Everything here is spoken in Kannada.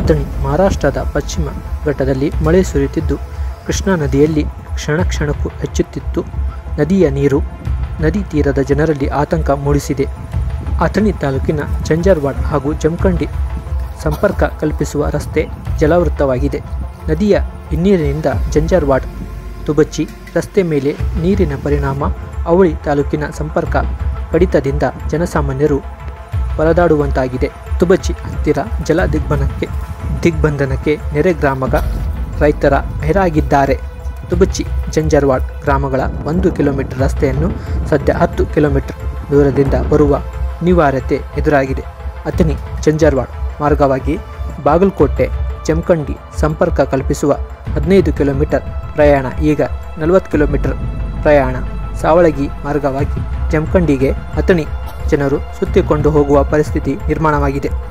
ಅಥಣಿ ಮಹಾರಾಷ್ಟ್ರದ ಪಶ್ಚಿಮ ಘಟ್ಟದಲ್ಲಿ ಮಳೆ ಸುರಿಯುತ್ತಿದ್ದು ಕೃಷ್ಣಾ ನದಿಯಲ್ಲಿ ಕ್ಷಣ ಕ್ಷಣಕ್ಕೂ ಹೆಚ್ಚುತ್ತಿತ್ತು ನದಿಯ ನೀರು ನದಿ ತೀರದ ಜನರಲ್ಲಿ ಆತಂಕ ಮೂಡಿಸಿದೆ ಅಥಣಿ ತಾಲೂಕಿನ ಜಂಜರ್ವಾಡ್ ಹಾಗೂ ಜಮಖಂಡಿ ಸಂಪರ್ಕ ಕಲ್ಪಿಸುವ ರಸ್ತೆ ಜಲಾವೃತವಾಗಿದೆ ನದಿಯ ಹಿನ್ನೀರಿನಿಂದ ಜಂಜರ್ವಾಡ್ ತುಬಚಿ ರಸ್ತೆ ಮೇಲೆ ನೀರಿನ ಪರಿಣಾಮ ಅವಳಿ ತಾಲೂಕಿನ ಸಂಪರ್ಕ ಕಡಿತದಿಂದ ಜನಸಾಮಾನ್ಯರು ಪರದಾಡುವಂತಾಗಿದೆ ತುಬಚಿ ಹತ್ತಿರ ಜಲ ದಿಗ್ಬಂಧನಕ್ಕೆ ದಿಗ್ಬಂಧನಕ್ಕೆ ನೆರೆ ಗ್ರಾಮದ ರೈತರ ಹೆರಾಗಿದ್ದಾರೆ ತುಬಚಿ ಜಂಜರ್ವಾಡ್ ಗ್ರಾಮಗಳ ಒಂದು ಕಿಲೋಮೀಟರ್ ರಸ್ತೆಯನ್ನು ಸದ್ಯ ಹತ್ತು ಕಿಲೋಮೀಟರ್ ದೂರದಿಂದ ಬರುವ ಅನಿವಾರ್ಯತೆ ಎದುರಾಗಿದೆ ಅಥಣಿ ಜಂಜರ್ವಾಡ್ ಮಾರ್ಗವಾಗಿ ಬಾಗಲಕೋಟೆ ಜಮಖಂಡಿ ಸಂಪರ್ಕ ಕಲ್ಪಿಸುವ ಹದಿನೈದು ಕಿಲೋಮೀಟರ್ ಪ್ರಯಾಣ ಈಗ ನಲವತ್ತು ಕಿಲೋಮೀಟರ್ ಪ್ರಯಾಣ ಸಾವಳಗಿ ಮಾರ್ಗವಾಗಿ ಜಮಖಂಡಿಗೆ ಅಥಣಿ ಜನರು ಸುತ್ತಿಕೊಂಡು ಹೋಗುವ ಪರಿಸ್ಥಿತಿ ನಿರ್ಮಾಣವಾಗಿದೆ